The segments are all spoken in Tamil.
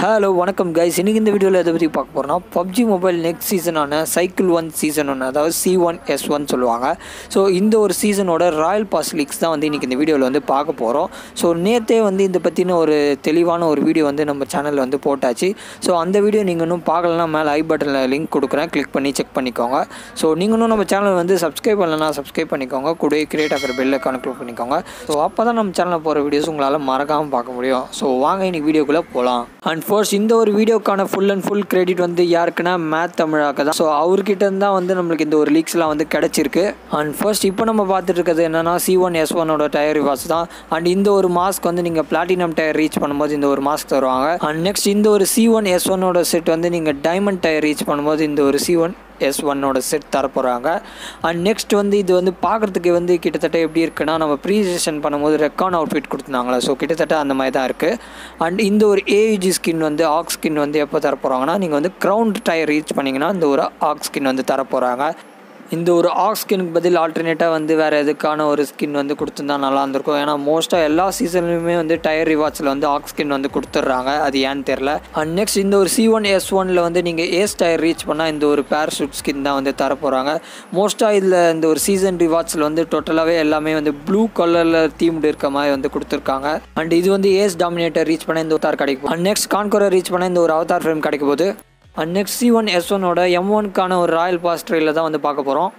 ஹலோ வணக்கம் கைஸ் இன்னைக்கு இந்த வீடியோவில் எதை பற்றி பார்க்க போகிறோம்னா பப்ஜி மொபைல் நெக்ஸ்ட் சீசனான சைக்கிள் ஒன் சீசன் ஒன்று அதாவது சி ஒன் எஸ் ஒன் சொல்லுவாங்க ஸோ இந்த ஒரு சீசனோட ராயல் பாஸ் லீக்ஸ் தான் வந்து இன்றைக்கி இந்த வீடியோவில் வந்து பார்க்க போகிறோம் ஸோ நேற்றே வந்து இதை பற்றின ஒரு தெளிவான ஒரு வீடியோ வந்து நம்ம சேனலில் வந்து போட்டாச்சு ஸோ அந்த வீடியோ நீங்கள் இன்னும் பார்க்கலன்னா மேலே ஐ பட்டனில் லிங்க் கொடுக்குறேன் கிளிக் பண்ணி செக் பண்ணிக்கோங்க ஸோ நீங்கள் இன்னும் நம்ம சேனல் வந்து சப்ஸ்கிரைப் பண்ணலன்னா சப்ஸ்கிரைப் பண்ணிக்கோங்க கூட கிரியேட் ஆகிற பெல்லை கணக்கு பண்ணிக்கோங்க ஸோ அப்போ தான் நம்ம சேனலில் போகிற வீடியோஸ் உங்களால் மறக்காமல் பார்க்க முடியும் ஸோ வாங்க இன்னைக்கு வீடியோக்குள்ளே போகலாம் அண்ட் ஃபர்ஸ்ட் இந்த ஒரு வீடியோக்கான ஃபுல் அண்ட் ஃபுல் கிரெடிட் வந்து யாருக்குன்னா மேத் தமிழாக்க தான் ஸோ அவர்கிட்ட இருந்து தான் வந்து நம்மளுக்கு இந்த ஒரு லீக்ஸ்லாம் வந்து கிடச்சிருக்கு அண்ட் ஃபர்ஸ்ட் இப்போ நம்ம பார்த்துட்டு இருக்கிறது என்னன்னா சி ஒன் எஸ் ஒனோட டயர் ரிவாஸ் தான் அண்ட் இந்த ஒரு மாஸ்க் வந்து நீங்கள் பிளாட்டினம் டயர் ரீச் பண்ணும்போது இந்த ஒரு மாஸ்க் தருவாங்க அண்ட் நெக்ஸ்ட் இந்த ஒரு சி ஒன் எஸ் ஒனோட செட் வந்து நீங்கள் டைமண்ட் டயர் ரீச் பண்ணும்போது இந்த ஒரு சி ஒன் எஸ் ஒன்னோட செட் தரப்போகிறாங்க அண்ட் நெக்ஸ்ட் வந்து இது வந்து பார்க்குறதுக்கு வந்து கிட்டத்தட்ட எப்படி இருக்குன்னா நம்ம ப்ரீசேஷன் பண்ணும்போது ரெக்கான் அவுட்ஃபிட் கொடுத்துருந்தாங்களா ஸோ கிட்டத்தட்ட அந்த மாதிரி தான் இருக்குது அண்ட் இந்த ஒரு ஏஜி ஸ்கின் வந்து ஆக் ஸ்கின் வந்து எப்போ தரப்போகிறாங்கன்னா நீங்கள் வந்து க்ரௌண்ட் டயர் ரீச் பண்ணிங்கன்னா இந்த ஒரு ஆக் ஸ்கின் வந்து தரப்போகிறாங்க இந்த ஒரு ஆக் ஸ்கின்னுக்கு பதில் ஆல்டர்னேட்டாக வந்து வேறு எதுக்கான ஒரு ஸ்கின் வந்து கொடுத்துருந்தா நல்லா இருந்திருக்கும் ஏன்னா மோஸ்ட்டாக எல்லா சீசன்லையுமே வந்து டயர் ரிவாட்ஸில் வந்து ஆக் ஸ்கின் வந்து கொடுத்துட்றாங்க அது ஏன்னு தெரில அண்ட் நெக்ஸ்ட் இந்த ஒரு சி ஒன் எஸ் ஒனில் வந்து நீங்கள் ஏஸ் டயர் ரீச் பண்ணால் இந்த ஒரு பேரஷூட் ஸ்கின் தான் வந்து தரப்போகிறாங்க மோஸ்ட்டாக இதில் இந்த ஒரு சீசன் ரிவாட்ஸில் வந்து டோட்டலாகவே எல்லாமே வந்து ப்ளூ கலரில் தீம்டு இருக்க மாதிரி வந்து கொடுத்துருக்காங்க அண்ட் இது வந்து ஏஸ் டாமினேட்டர் ரீச் பண்ண இந்த அவதார் கிடைக்கும் அண்ட் நெக்ஸ்ட் கான்கோரை ரீச் பண்ண இந்த ஒரு அவதார் ஃப்ரேம் கிடைக்கும் போது and next C one S ஒனோட எம் ஒன்க்கான ஒரு ராயல் பாஸ் ட்ரெயிலில் தான் வந்து பார்க்க போகிறோம்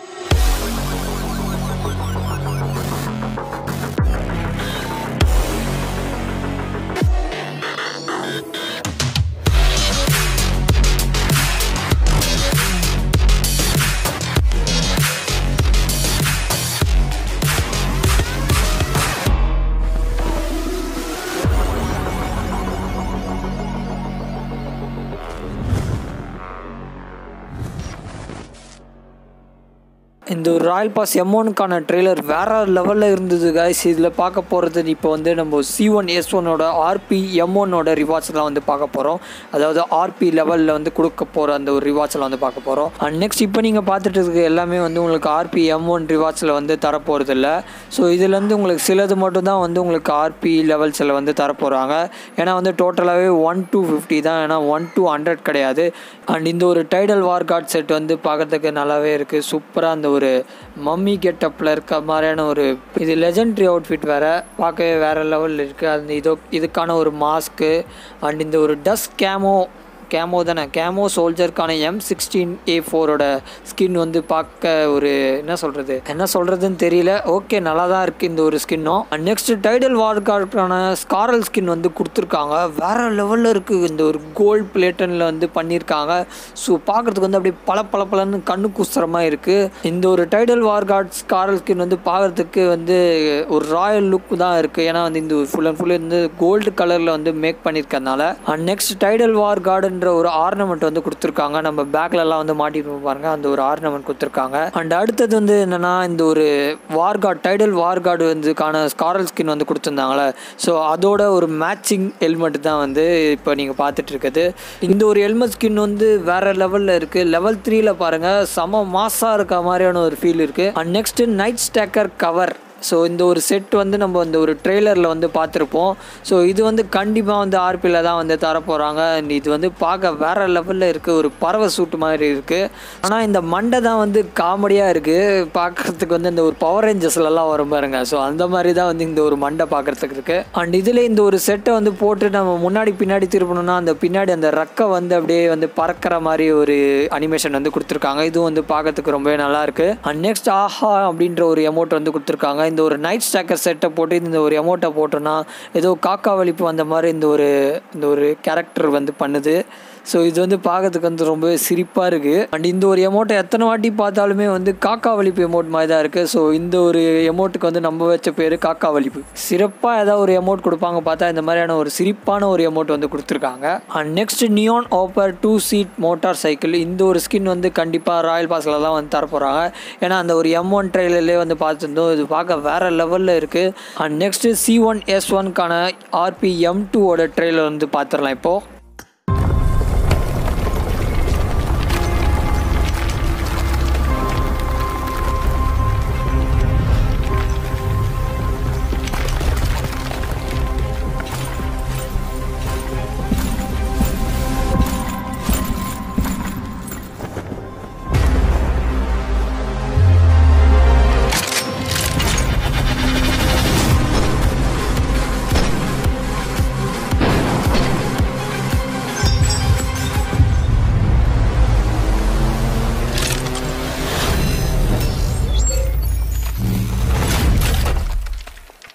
இந்த ஒரு ராயல் பாஸ் எம்மோனுக்கான ட்ரெய்லர் வேற லெவலில் இருந்தது கைஸ் இதில் பார்க்க போகிறது இப்போ வந்து நம்ம சி ஒன் எஸ் ஒனோட ஆர்பி எம் ஒன்னோட ரிவார்ட்ஸ்லாம் வந்து பார்க்க போகிறோம் அதாவது ஆர்பி லெவலில் வந்து கொடுக்க போகிற அந்த ஒரு ரிவார்ட்ஸ்லாம் வந்து பார்க்க போகிறோம் அண்ட் நெக்ஸ்ட் இப்போ நீங்கள் பார்த்துட்டு இருக்க எல்லாமே வந்து உங்களுக்கு ஆர்பி எம் ஒன் ரிவார்ட்ஸில் வந்து தரப்போகிறது இல்லை ஸோ இதுலேருந்து உங்களுக்கு சிலது மட்டும் தான் வந்து உங்களுக்கு ஆர்பி லெவல்ஸில் வந்து தரப்போகிறாங்க ஏன்னா வந்து டோட்டலாகவே ஒன் டூ ஃபிஃப்டி தான் ஏன்னா ஒன் டூ ஹண்ட்ரட் கிடையாது அண்ட் இந்த ஒரு டைடல் வார் கார்ட் செட் வந்து பார்க்குறதுக்கு நல்லாவே இருக்குது சூப்பராக அந்த ஒரு மம்மி கெட்டப்பில் இருக்க மாதிரியான ஒரு இது லெஜெண்ட்ரி அவுட்ஃபிட் வேறு பார்க்கவே வேறு லெவலில் இருக்குது அந்த இதோ இதுக்கான ஒரு மாஸ்க்கு அண்ட் இந்த ஒரு டஸ்ட் கேமோ கேமோ தானே கேமோ சோல்ஜருக்கான எம் சிக்ஸ்டீன் ஏ ஃபோரோட ஸ்கின் வந்து பார்க்க ஒரு என்ன சொல்கிறது என்ன சொல்கிறதுன்னு தெரியல ஓகே நல்லா தான் இருக்குது இந்த ஒரு ஸ்கின்னும் அண்ட் நெக்ஸ்ட் டைடல் வார்க்கான ஸ்காரல் ஸ்கின் வந்து கொடுத்துருக்காங்க வேறு லெவலில் இருக்குது இந்த ஒரு கோல்ட் பிளேட்டனில் வந்து பண்ணியிருக்காங்க ஸோ பார்க்குறதுக்கு வந்து அப்படியே பல பல பலன்னு கண்ணு குசுற மாதிரி இருக்குது இந்த ஒரு டைடல் வார்கார்ட் ஸ்காரல் ஸ்கின் வந்து பார்க்குறதுக்கு வந்து ஒரு ராயல் லுக் தான் இருக்குது ஏன்னா வந்து இந்த ஃபுல் அண்ட் ஃபுல் வந்து கோல்டு கலரில் வந்து மேக் பண்ணியிருக்கறனால and next tidal war garden ஒரு ஆர்னமெண்ட் வந்து கொடுத்துருக்காங்க நம்ம பேக்லலாம் வந்து மாட்டிட்டு பாருங்க அந்த ஒரு ஆர்னமெண்ட் கொடுத்துருக்காங்க அண்ட் அடுத்தது வந்து என்னன்னா இந்த ஒரு வார்கார்டு டைடல் வார்கார்டு வந்துக்கான ஸ்காரல் ஸ்கின் வந்து கொடுத்துருந்தாங்களே ஸோ அதோட ஒரு மேட்சிங் ஹெல்மெட் தான் வந்து இப்போ நீங்கள் பார்த்துட்டு இருக்குது இந்த ஒரு ஹெல்மெட் ஸ்கின் வந்து வேற லெவலில் இருக்குது லெவல் த்ரீல பாருங்கள் செம மாசாக இருக்க மாதிரியான ஒரு ஃபீல் இருக்குது and next night stalker cover so இந்த ஒரு செட் வந்து நம்ம இந்த ஒரு ட்ரெய்லரில் வந்து பார்த்துருப்போம் ஸோ இது வந்து கண்டிப்பாக வந்து ஆர்பியில் தான் வந்து தரப்போகிறாங்க அண்ட் இது வந்து பார்க்க வேறு லெவலில் இருக்குது ஒரு பறவை சூட்டு மாதிரி இருக்குது ஆனால் இந்த மண்டை தான் வந்து காமெடியாக இருக்குது பார்க்குறதுக்கு வந்து இந்த ஒரு பவர் ரேஞ்சஸ்லலாம் வரும் பாருங்க ஸோ அந்த மாதிரி தான் வந்து இந்த ஒரு மண்டை பார்க்குறதுக்கு இருக்குது அண்ட் இதில் இந்த ஒரு செட்டை வந்து போட்டு நம்ம முன்னாடி பின்னாடி திருப்பணும்னா அந்த பின்னாடி அந்த ரெக்கை வந்து அப்படியே வந்து பறக்கிற மாதிரி ஒரு அனிமேஷன் வந்து கொடுத்துருக்காங்க இதுவும் வந்து பார்க்கறதுக்கு ரொம்பவே நல்லா இருக்கு அண்ட் நெக்ஸ்ட் ஆஹா அப்படின்ற ஒரு எமௌண்ட் வந்து கொடுத்துருக்காங்க இந்த ஒரு நைட் ஸ்டாக்கர் செட்டை போட்டு இந்த ஒரு எமௌண்ட்டை போட்டோன்னா ஏதோ காக்கா வலிப்பு வந்த மாதிரி இந்த ஒரு இந்த ஒரு கேரக்டர் வந்து பண்ணுது ஸோ இது வந்து பார்க்கறதுக்கு வந்து ரொம்பவே சிரிப்பாக இருக்குது அண்ட் இந்த ஒரு எமௌண்ட்டை எத்தனை வாட்டி பார்த்தாலுமே வந்து காக்கா வலிப்பு எமௌண்ட் மாதிரி தான் இருக்குது ஸோ இந்த ஒரு எமௌண்ட்டுக்கு வந்து நம்ம வச்ச பேர் காக்கா வலிப்பு சிறப்பாக ஏதாவது ஒரு எமௌண்ட் கொடுப்பாங்க பார்த்தா இந்த மாதிரியான ஒரு சிரிப்பான ஒரு எமௌண்ட் வந்து கொடுத்துருக்காங்க and next neon upper two seat motorcycle இந்த ஒரு ஸ்கின் வந்து கண்டிப்பாக ராயல் பாஸ்கில் தான் வந்து தரப்போகிறாங்க ஏன்னா அந்த ஒரு எம் ஒன் ட்ரெயிலே வந்து பார்த்துருந்தோம் இது பார்க்க வேறு லெவலில் இருக்குது and next C one S ஒன்க்கான ஆர்பி எம் டூவோட ட்ரெயிலர் வந்து பார்த்துடலாம் இப்போது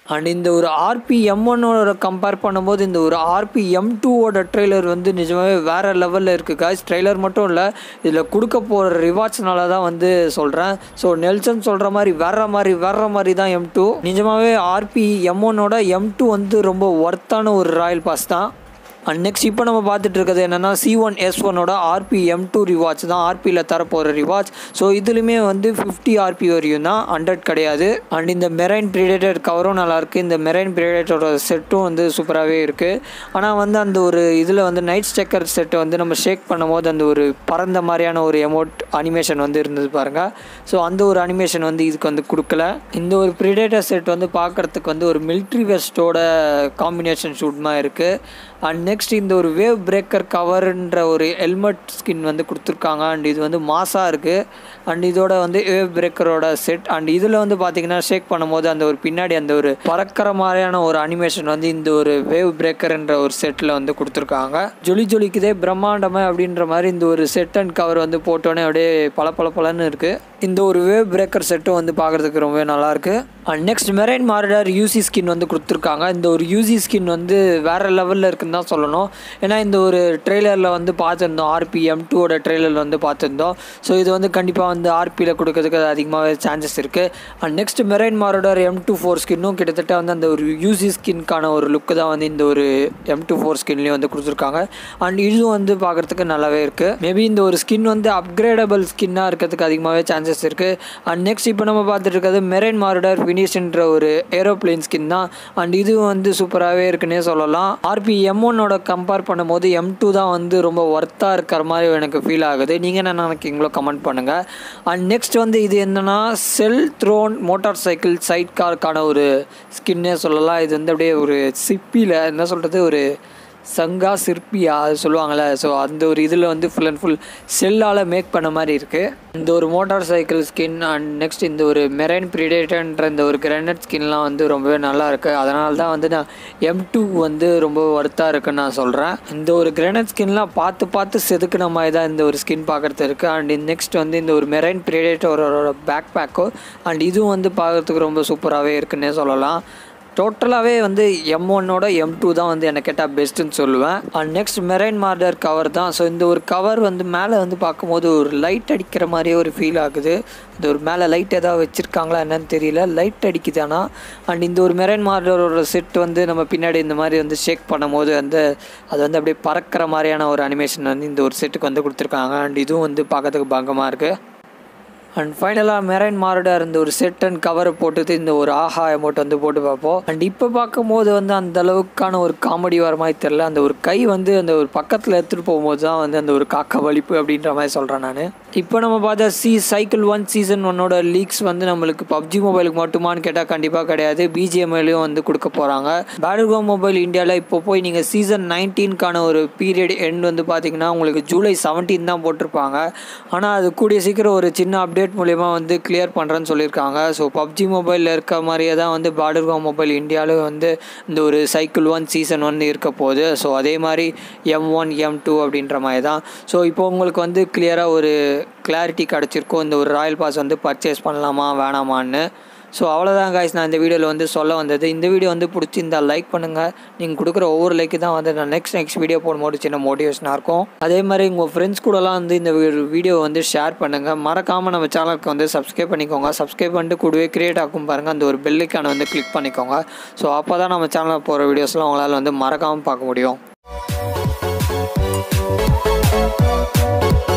அண்ட் இந்த ஒரு ஆர்பி எம் ஒன்னோட கம்பேர் பண்ணும்போது இந்த ஒரு ஆர்பி எம் டூவோட ட்ரெய்லர் வந்து நிஜமாகவே வேறு லெவலில் இருக்குது காய்ஸ் ட்ரெய்லர் மட்டும் இல்லை இதில் கொடுக்க போகிற ரிவார்ட்ஸ்னால தான் வந்து சொல்கிறேன் ஸோ நெல்சன் சொல்கிற மாதிரி வேற மாதிரி வேற மாதிரி தான் எம் டூ நிஜமாகவே ஆர்பி எம் ஒன்னோட எம் டூ வந்து ரொம்ப ஒர்த்தான ஒரு ராயல் பாஸ் தான் அண்ட் நெக்ஸ்ட் இப்போ நம்ம பார்த்துட்டு இருக்கிறது என்னென்னா சி ஒன் எஸ் ஒனோட ஆர்பி எம் டூ ரிவார்ட்ஸ் தான் ஆர்பியில் தரப்போகிற ரிவார்ட்ஸ் ஸோ இதுலையுமே வந்து ஃபிஃப்டி ஆர்பி வரையும் தான் ஹண்ட்ரட் கிடையாது அண்ட் இந்த மெரைன் பிரிடேட்டர் கவரும் நல்லாயிருக்கு இந்த மெரைன் பிரிடேட்டரோட செட்டும் வந்து சூப்பராகவே இருக்குது ஆனால் வந்து அந்த ஒரு இதில் வந்து நைட் ஸ்டெக்கர் செட்டை வந்து நம்ம ஷேக் பண்ணும்போது அந்த ஒரு பறந்த மாதிரியான ஒரு எமௌண்ட் அனிமேஷன் வந்து இருந்தது பாருங்கள் ஸோ அந்த ஒரு அனிமேஷன் வந்து இதுக்கு வந்து கொடுக்கல இந்த ஒரு பிரிடேட்டர் செட் வந்து பார்க்குறதுக்கு வந்து ஒரு மிலிட்ரி வெஸ்ட்டோட காம்பினேஷன் ஷூட் மாதிரி இருக்குது அண்ட் நெக்ஸ்ட் இந்த ஒரு வேவ் பிரேக்கர் கவர்ன்ற ஒரு ஹெல்மெட் ஸ்கின் வந்து கொடுத்துருக்காங்க அண்ட் இது வந்து மாசாக இருக்குது அண்ட் இதோட வந்து வேவ் பிரேக்கரோட செட் அண்ட் இதில் வந்து பார்த்தீங்கன்னா ஷேக் பண்ணும்போது அந்த ஒரு பின்னாடி அந்த ஒரு பறக்கிற மாதிரியான ஒரு அனிமேஷன் வந்து இந்த ஒரு வேவ் பிரேக்கர்ன்ற ஒரு செட்டில் வந்து கொடுத்துருக்காங்க ஜொலி ஜொலிக்குதே பிரம்மாண்டமே அப்படின்ற மாதிரி இந்த ஒரு செட் அண்ட் கவர் வந்து போட்டோன்னே அப்படியே பல பல பலன்னு இருக்குது இந்த ஒரு வேவ் பிரேக்கர் செட்டும் வந்து பார்க்குறதுக்கு ரொம்பவே நல்லாயிருக்கு and next marine marauder UC skin வந்து கொடுத்துருக்காங்க இந்த ஒரு யூசி ஸ்கின் வந்து வேறு லெவலில் இருக்குன்னு தான் சொல்லணும் ஏன்னா இந்த ஒரு ட்ரெய்லரில் வந்து பார்த்துருந்தோம் ஆர்பி எம் டூவோட ட்ரெய்லரில் வந்து பார்த்துருந்தோம் ஸோ இது வந்து கண்டிப்பாக வந்து ஆர்பியில் கொடுக்கறதுக்கு அதிகமாகவே சான்சஸ் இருக்குது and next marine marauder M two four ஸ்கின்னும் கிட்டத்தட்ட வந்து அந்த ஒரு யூசி ஸ்கின்க்கான ஒரு லுக்கு தான் வந்து இந்த ஒரு எம் டூ ஃபோர் ஸ்கின்லேயும் வந்து கொடுத்துருக்காங்க அண்ட் இதுவும் வந்து பார்க்குறதுக்கு நல்லாவே இருக்குது மேபி இந்த ஒரு ஸ்கின் வந்து அப்கிரேடபிள் ஸ்கின்னாக இருக்கிறதுக்கு அதிகமாகவே சான்சஸ் இருக்குது அண்ட் நெக்ஸ்ட் இப்போ நம்ம பார்த்துட்டு இருக்கிறது மெரைன் மாரோடர் ஃபினிஷ்ன்ற ஒரு ஏரோப்ளேன் ஸ்கின் தான் அண்ட் இது வந்து சூப்பராகவே இருக்குன்னே சொல்லலாம் ஆர்பி எம் ஒன்னோட கம்பேர் பண்ணும்போது எம் டூ தான் வந்து ரொம்ப ஒர்த்தாக இருக்கிற மாதிரி எனக்கு ஃபீல் ஆகுது நீங்கள் என்ன நினைக்கிறீங்களோ கமெண்ட் பண்ணுங்கள் அண்ட் நெக்ஸ்ட் வந்து இது என்னென்னா cell throne motorcycle side காருக்கான ஒரு ஸ்கின்னே சொல்லலாம் இது வந்து அப்படியே ஒரு சிப்பியில் என்ன சொல்கிறது ஒரு சங்கா சிற்பியா அது சொல்லுவாங்கள்ல ஸோ அந்த ஒரு இதில் வந்து ஃபுல் அண்ட் ஃபுல் செல்லால் மேக் பண்ண மாதிரி இருக்குது இந்த ஒரு motorcycle skin and next இந்த ஒரு மெரைன் ப்ரிடேட்டர்ன்ற இந்த ஒரு கிரானைட் ஸ்கின்லாம் வந்து ரொம்பவே நல்லா இருக்குது அதனால தான் வந்து நான் எம் டூ வந்து ரொம்ப ஒர்த்தாக இருக்குன்னு நான் சொல்கிறேன் இந்த ஒரு கிரானைட் ஸ்கின்லாம் பார்த்து பார்த்து செதுக்குன மாதிரி தான் இந்த ஒரு ஸ்கின் பார்க்குறது இருக்குது அண்ட் நெக்ஸ்ட் வந்து இந்த ஒரு மெரைன் ப்ரிடேட்டரோட பேக் பேக்கோ அண்ட் இதுவும் வந்து பார்க்குறதுக்கு ரொம்ப சூப்பராகவே இருக்குன்னே சொல்லலாம் டோட்டலாகவே வந்து எம் ஒன்னோட எம் டூ தான் வந்து எனக்கு கேட்டால் பெஸ்ட்டுன்னு சொல்லுவேன் and next marine marauder cover தான் ஸோ இந்த ஒரு கவர் வந்து மேலே வந்து பார்க்கும்போது ஒரு லைட் அடிக்கிற மாதிரியே ஒரு ஃபீல் ஆகுது இந்த ஒரு மேலே லைட் ஏதாவது வச்சுருக்காங்களா என்னன்னு தெரியல லைட் அடிக்குதானா அண்ட் இந்த ஒரு மெரைன் மார்டரோட செட் வந்து நம்ம பின்னாடி இந்த மாதிரி வந்து ஷேக் பண்ணும்போது வந்து அது வந்து அப்படியே பறக்கிற மாதிரியான ஒரு அனிமேஷன் வந்து இந்த ஒரு செட்டுக்கு வந்து கொடுத்துருக்காங்க அண்ட் இதுவும் வந்து பார்க்கறதுக்கு பங்கமாக இருக்குது அண்ட் ஃபைனலாக மெரைன் மார்டர் இந்த ஒரு செட் அண்ட் கவரை போட்டுட்டு இந்த ஒரு ஆஹா அமௌண்ட் வந்து போட்டு பார்ப்போம் அண்ட் இப்போ பார்க்கும்போது வந்து அந்த அளவுக்கான ஒரு காமெடி வர மாதிரி தெரில அந்த ஒரு கை வந்து அந்த ஒரு பக்கத்தில் எடுத்துகிட்டு போகும்போது தான் வந்து அந்த ஒரு காக்கா வலிப்பு அப்படின்ற மாதிரி சொல்கிறேன் நான் இப்போ நம்ம பார்த்தா சி சைக்கிள் ஒன் சீசன் ஒன்னோட லீக்ஸ் வந்து நம்மளுக்கு பப்ஜி மொபைலுக்கு மட்டுமான்னு கேட்டால் கண்டிப்பாக கிடையாது பிஜிஎம்ஐலையும் வந்து கொடுக்க போகிறாங்க பேடுகோ மொபைல் இந்தியாவில் இப்போ போய் நீங்கள் சீசன் நைன்டீன்கான ஒரு பீரியட் எண்ட் வந்து பார்த்தீங்கன்னா உங்களுக்கு ஜூலை செவன்டீன் தான் போட்டிருப்பாங்க ஆனால் அது கூடிய சீக்கிரம் ஒரு சின்ன அப்டேட் மூலயமா வந்து கிளியர் பண்ணுறேன்னு சொல்லியிருக்காங்க ஸோ பப்ஜி மொபைலில் இருக்க மாதிரியே தான் வந்து பார்டர்கோ மொபைல் இந்தியாவில் வந்து இந்த ஒரு சைக்கிள் ஒன் சீசன் ஒன் இருக்க போகுது ஸோ அதே மாதிரி எம் ஒன் எம் டூ அப்படின்ற மாதிரி தான் ஸோ இப்போ உங்களுக்கு வந்து கிளியராக ஒரு கிளாரிட்டி கிடச்சிருக்கும் இந்த ஒரு ராயல் பாஸ் வந்து பர்ச்சேஸ் பண்ணலாமா வேணாமான்னு ஸோ அவ்வளோதான் காய்ஸ் நான் இந்த வீடியோவில் வந்து சொல்ல வந்தது இந்த வீடியோ வந்து பிடிச்சிருந்தா லைக் பண்ணுங்கள் நீங்கள் கொடுக்குற ஒவ்வொரு லைக்கு தான் வந்து நான் நெக்ஸ்ட் நெக்ஸ்ட் வீடியோ போடும்போது சின்ன மோட்டிவேஷனாக இருக்கும் அதே மாதிரி உங்கள் ஃப்ரெண்ட்ஸ் கூடலாம் வந்து இந்த வீடியோ வந்து ஷேர் பண்ணுங்கள் மறக்காமல் நம்ம சேனலுக்கு வந்து சப்ஸ்கிரைப் பண்ணிக்கோங்க சப்ஸ்கிரைப் பண்ணிட்டு கூடவே கிரியேட் ஆகும் பாருங்கள் அந்த ஒரு பெல்லுக்கான வந்து கிளிக் பண்ணிக்கோங்க ஸோ அப்போ தான் நம்ம சேனலில் போகிற வீடியோஸ்லாம் உங்களால் வந்து மறக்காமல் பார்க்க முடியும்